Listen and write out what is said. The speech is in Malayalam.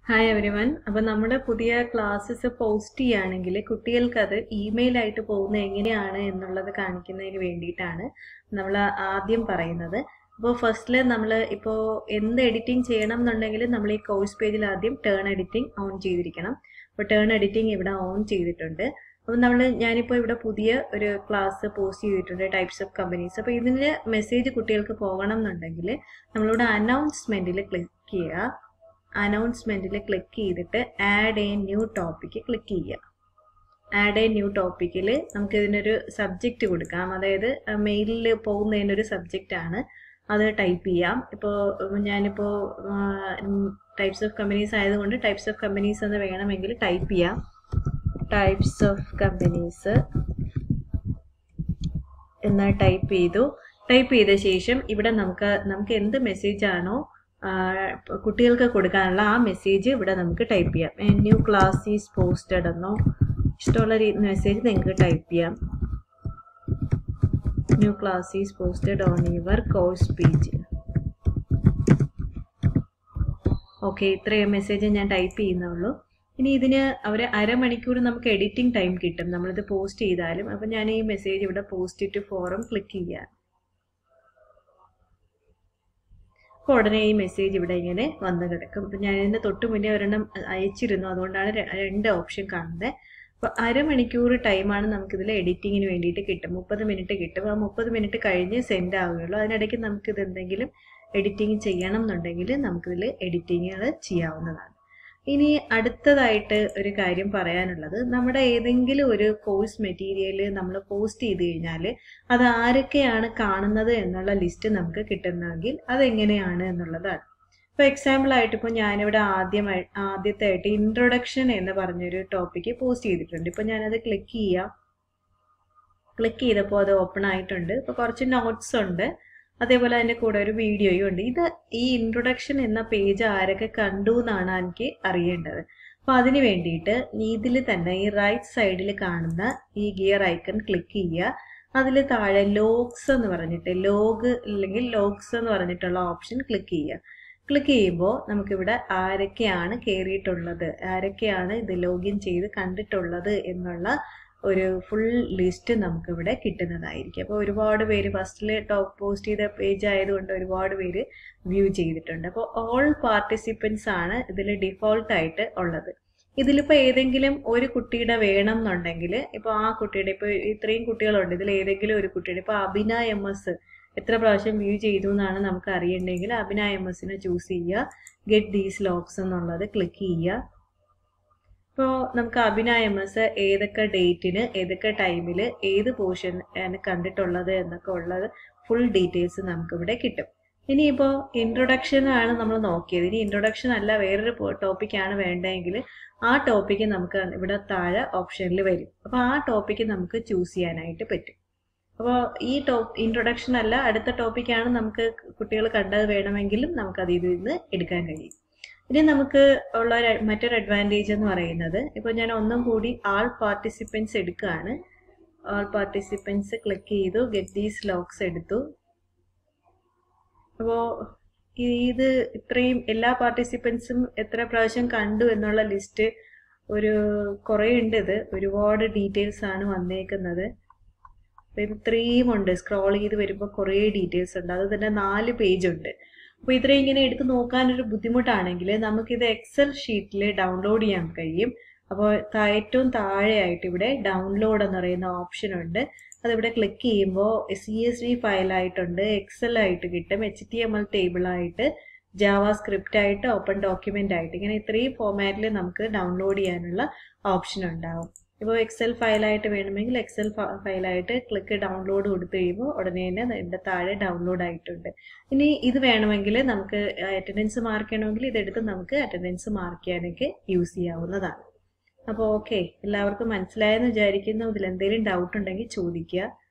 ഹായ് എവരി വൺ അപ്പം നമ്മുടെ പുതിയ ക്ലാസ്സസ് പോസ്റ്റ് ചെയ്യുകയാണെങ്കിൽ കുട്ടികൾക്ക് അത് ഇമെയിൽ ആയിട്ട് പോകുന്നത് എങ്ങനെയാണ് എന്നുള്ളത് കാണിക്കുന്നതിന് വേണ്ടിയിട്ടാണ് നമ്മൾ ആദ്യം പറയുന്നത് അപ്പോൾ ഫസ്റ്റിൽ നമ്മൾ ഇപ്പോൾ എന്ത് എഡിറ്റിംഗ് ചെയ്യണം എന്നുണ്ടെങ്കിൽ നമ്മൾ ഈ കോഴ്സ് പേജിൽ ആദ്യം ടേൺ എഡിറ്റിംഗ് ഓൺ ചെയ്തിരിക്കണം അപ്പോൾ ടേൺ എഡിറ്റിംഗ് ഇവിടെ ഓൺ ചെയ്തിട്ടുണ്ട് അപ്പം നമ്മൾ ഞാനിപ്പോൾ ഇവിടെ പുതിയ ഒരു ക്ലാസ് പോസ്റ്റ് ചെയ്തിട്ടുണ്ട് ടൈപ്സ് ഓഫ് കമ്പനീസ് അപ്പോൾ ഇതിന് മെസ്സേജ് കുട്ടികൾക്ക് പോകണം എന്നുണ്ടെങ്കിൽ നമ്മളിവിടെ അനൗൺസ്മെൻറ്റിൽ ക്ലിക്ക് ചെയ്യുക അനൗൺസ്മെൻറ്റിൽ ക്ലിക്ക് ചെയ്തിട്ട് add a new topic click ചെയ്യുക ആഡ് എ ന്യൂ ടോപ്പിക്കിൽ നമുക്ക് ഇതിനൊരു സബ്ജക്റ്റ് കൊടുക്കാം അതായത് മെയിലിൽ പോകുന്നതിനൊരു സബ്ജക്റ്റ് ആണ് അത് ടൈപ്പ് ചെയ്യാം ഇപ്പോൾ ഞാനിപ്പോൾ ടൈപ്സ് ഓഫ് കമ്പനീസ് ആയതുകൊണ്ട് ടൈപ്സ് ഓഫ് കമ്പനീസ് എന്ന് വേണമെങ്കിൽ ടൈപ്പ് ചെയ്യാം ടൈപ്സ് ഓഫ് കമ്പനീസ് എന്ന് ടൈപ്പ് ചെയ്തു ടൈപ്പ് ചെയ്ത ശേഷം ഇവിടെ നമുക്ക് നമുക്ക് എന്ത് മെസ്സേജ് ആണോ കുട്ടികൾക്ക് കൊടുക്കാനുള്ള ആ മെസ്സേജ് ഇവിടെ നമുക്ക് ടൈപ്പ് ചെയ്യാം ന്യൂ ക്ലാസ് ഈസ് പോസ്റ്റഡ് എന്നോ ഇഷ്ടമുള്ള മെസ്സേജ് നിങ്ങൾക്ക് ടൈപ്പ് ചെയ്യാം new class is posted on your course page okay ഇത്രയും മെസ്സേജ് ഞാൻ ടൈപ്പ് ചെയ്യുന്നുള്ളൂ ഇനി ഇതിന് അവർ അരമണിക്കൂർ നമുക്ക് എഡിറ്റിംഗ് ടൈം കിട്ടും നമ്മളിത് പോസ്റ്റ് ചെയ്താലും അപ്പം ഞാൻ ഈ മെസ്സേജ് ഇവിടെ പോസ്റ്റ് ടു ഫോറം ക്ലിക്ക് ചെയ്യാം അപ്പോൾ ഉടനെ ഈ മെസ്സേജ് ഇവിടെ ഇങ്ങനെ വന്ന് കിടക്കും അപ്പം ഞാൻ ഇതിൻ്റെ തൊട്ട് മുന്നേ ഒരെണ്ണം അയച്ചിരുന്നു അതുകൊണ്ടാണ് രണ്ട് ഓപ്ഷൻ കാണുന്നത് അപ്പോൾ അരമണിക്കൂർ ടൈമാണ് നമുക്കിതിൽ എഡിറ്റിങ്ങിന് വേണ്ടിയിട്ട് കിട്ടും മുപ്പത് മിനിറ്റ് കിട്ടും ആ മുപ്പത് മിനിറ്റ് കഴിഞ്ഞ് സെൻഡ് ആവുകയുള്ളൂ അതിനിടയ്ക്ക് നമുക്കിത് എന്തെങ്കിലും എഡിറ്റിംഗ് ചെയ്യണം എന്നുണ്ടെങ്കിൽ നമുക്കിതിൽ എഡിറ്റിങ്ങുകൾ ചെയ്യാവുന്നതാണ് ഇനി അടുത്തതായിട്ട് ഒരു കാര്യം പറയാനുള്ളത് നമ്മുടെ ഏതെങ്കിലും ഒരു കോഴ്സ് മെറ്റീരിയൽ നമ്മൾ പോസ്റ്റ് ചെയ്ത് കഴിഞ്ഞാൽ അത് ആരൊക്കെയാണ് കാണുന്നത് എന്നുള്ള ലിസ്റ്റ് നമുക്ക് കിട്ടുന്നെങ്കിൽ അതെങ്ങനെയാണ് എന്നുള്ളതാണ് ഇപ്പോൾ എക്സാമ്പിൾ ആയിട്ട് ഇപ്പോൾ ഞാനിവിടെ ആദ്യമായി ആദ്യത്തെ ആയിട്ട് ഇൻട്രൊഡക്ഷൻ എന്ന് പറഞ്ഞൊരു ടോപ്പിക്ക് പോസ്റ്റ് ചെയ്തിട്ടുണ്ട് ഇപ്പോൾ ഞാനത് ക്ലിക്ക് ചെയ്യാം ക്ലിക്ക് ചെയ്തപ്പോൾ അത് ഓപ്പൺ ആയിട്ടുണ്ട് ഇപ്പോൾ കുറച്ച് നോട്ട്സ് ഉണ്ട് അതേപോലെ അതിൻ്റെ കൂടെ ഒരു വീഡിയോയും ഉണ്ട് ഇത് ഈ ഇൻട്രൊഡക്ഷൻ എന്ന പേജ് ആരൊക്കെ കണ്ടു എന്നാണ് എനിക്ക് അറിയേണ്ടത് അപ്പോൾ അതിന് വേണ്ടിയിട്ട് ഇതിൽ തന്നെ ഈ റൈറ്റ് സൈഡിൽ കാണുന്ന ഈ ഗിയർ ഐക്കൺ ക്ലിക്ക് ചെയ്യുക അതിൽ താഴെ ലോഗ്സ് എന്ന് പറഞ്ഞിട്ട് ലോഗ് അല്ലെങ്കിൽ ലോഗ്സ് എന്ന് പറഞ്ഞിട്ടുള്ള ഓപ്ഷൻ ക്ലിക്ക് ചെയ്യുക ക്ലിക്ക് ചെയ്യുമ്പോൾ നമുക്കിവിടെ ആരൊക്കെയാണ് കയറിയിട്ടുള്ളത് ആരൊക്കെയാണ് ഇത് ലോഗിൻ ചെയ്ത് കണ്ടിട്ടുള്ളത് എന്നുള്ള ഒരു ഫുൾ ലിസ്റ്റ് നമുക്കിവിടെ കിട്ടുന്നതായിരിക്കും അപ്പോൾ ഒരുപാട് പേര് ഫസ്റ്റിൽ ടോപ്പ് പോസ്റ്റ് ചെയ്ത പേജ് ആയതുകൊണ്ട് ഒരുപാട് പേര് വ്യൂ ചെയ്തിട്ടുണ്ട് അപ്പോൾ ഓൾ പാർട്ടിസിപ്പൻസ് ആണ് ഇതിൽ ഡിഫോൾട്ടായിട്ട് ഉള്ളത് ഇതിലിപ്പോൾ ഏതെങ്കിലും ഒരു കുട്ടിയുടെ വേണം എന്നുണ്ടെങ്കിൽ ഇപ്പോൾ ആ കുട്ടിയുടെ ഇപ്പോൾ ഇത്രയും കുട്ടികളുണ്ട് ഇതിൽ ഏതെങ്കിലും ഒരു കുട്ടിയുടെ ഇപ്പോൾ അഭിന എം എസ് എത്ര പ്രാവശ്യം വ്യൂ ചെയ്തു എന്നാണ് നമുക്ക് അറിയണ്ടെങ്കിൽ അഭിന എം എസിനെ ചൂസ് ചെയ്യുക ഗെറ്റ് ദീസ് ലോക്സ് എന്നുള്ളത് ക്ലിക്ക് ചെയ്യുക ഇപ്പോൾ നമുക്ക് അഭിനയ എം എസ് ഏതൊക്കെ ഡേറ്റിന് ഏതൊക്കെ ടൈമിൽ ഏത് പോർഷൻ ആണ് കണ്ടിട്ടുള്ളത് എന്നൊക്കെ ഉള്ളത് ഫുൾ ഡീറ്റെയിൽസ് നമുക്കിവിടെ കിട്ടും ഇനിയിപ്പോൾ ഇൻട്രൊഡക്ഷൻ ആണ് നമ്മൾ നോക്കിയത് ഇനി ഇൻട്രൊഡക്ഷൻ അല്ല വേറൊരു ടോപ്പിക്കാണ് വേണ്ടതെങ്കിൽ ആ ടോപ്പിക്ക് നമുക്ക് ഇവിടെ താഴെ ഓപ്ഷനിൽ വരും അപ്പോൾ ആ ടോപ്പിക്ക് നമുക്ക് ചൂസ് ചെയ്യാനായിട്ട് പറ്റും അപ്പോൾ ഈ ടോപ്പ് ഇൻട്രൊഡക്ഷൻ അല്ല അടുത്ത ടോപ്പിക്കാണ് നമുക്ക് കുട്ടികൾ കണ്ടത് വേണമെങ്കിലും നമുക്ക് അതിൽ നിന്ന് എടുക്കാൻ കഴിയും ഇനി നമുക്ക് ഉള്ള മറ്റൊരു അഡ്വാൻറ്റേജ് എന്ന് പറയുന്നത് ഇപ്പോൾ ഞാൻ ഒന്നും കൂടി ആൾ പാർട്ടിസിപ്പൻസ് എടുക്കുകയാണ് ആൾ പാർട്ടിസിപ്പൻസ് ക്ലിക്ക് ചെയ്തു ഗെറ്റ് ദീസ് ലോക്സ് എടുത്തു അപ്പോൾ ഇത് ഇത്രയും എല്ലാ പാർട്ടിസിപ്പൻസും എത്ര പ്രാവശ്യം കണ്ടു എന്നുള്ള ലിസ്റ്റ് ഒരു കുറേ ഉണ്ട് ഇത് ഒരുപാട് ഡീറ്റെയിൽസ് ആണ് വന്നേക്കുന്നത് അപ്പോൾ ഇത് ഇത്രയും ഉണ്ട് സ്ക്രോൾ ചെയ്ത് വരുമ്പോൾ കുറേ ഡീറ്റെയിൽസ് ഉണ്ട് അത് തന്നെ നാല് പേജ് ഉണ്ട് അപ്പോൾ ഇത്രയും ഇങ്ങനെ എടുത്ത് നോക്കാനൊരു ബുദ്ധിമുട്ടാണെങ്കിൽ നമുക്കിത് എക്സൽ ഷീറ്റിൽ ഡൗൺലോഡ് ചെയ്യാൻ കഴിയും അപ്പോൾ ഏറ്റവും താഴെയായിട്ട് ഇവിടെ ഡൗൺലോഡ് എന്ന് പറയുന്ന ഓപ്ഷൻ ഉണ്ട് അതിവിടെ ക്ലിക്ക് ചെയ്യുമ്പോൾ സി എസ് വി ഫയലായിട്ടുണ്ട് എക്സൽ ആയിട്ട് കിട്ടും എച്ച് ടി എം എൽ ടേബിളായിട്ട് ജാവ സ്ക്രിപ്റ്റ് ആയിട്ട് ഓപ്പൺ ഡോക്യുമെൻ്റ് ആയിട്ട് ഇങ്ങനെ ഇത്രയും ഫോമാറ്റിൽ നമുക്ക് ഡൗൺലോഡ് ചെയ്യാനുള്ള ഓപ്ഷൻ ഉണ്ടാവും ഇപ്പോൾ എക്സൽ ഫയലായിട്ട് വേണമെങ്കിൽ എക്സൽ ഫയലായിട്ട് ക്ലിക്ക് ഡൗൺലോഡ് കൊടുത്തു കഴിയുമ്പോൾ ഉടനെ തന്നെ ഇതിൻ്റെ താഴെ ഡൗൺലോഡ് ആയിട്ടുണ്ട് ഇനി ഇത് വേണമെങ്കിൽ നമുക്ക് അറ്റൻഡൻസ് മാർക്ക് ചെയ്യണമെങ്കിൽ ഇതെടുത്ത് നമുക്ക് അറ്റൻഡൻസ് മാർക്ക് ചെയ്യാനൊക്കെ യൂസ് ചെയ്യാവുന്നതാണ് അപ്പോൾ ഓക്കെ എല്ലാവർക്കും മനസ്സിലായെന്ന് വിചാരിക്കുന്നു ഇതിൽ എന്തെങ്കിലും ഡൗട്ട് ഉണ്ടെങ്കിൽ ചോദിക്കുക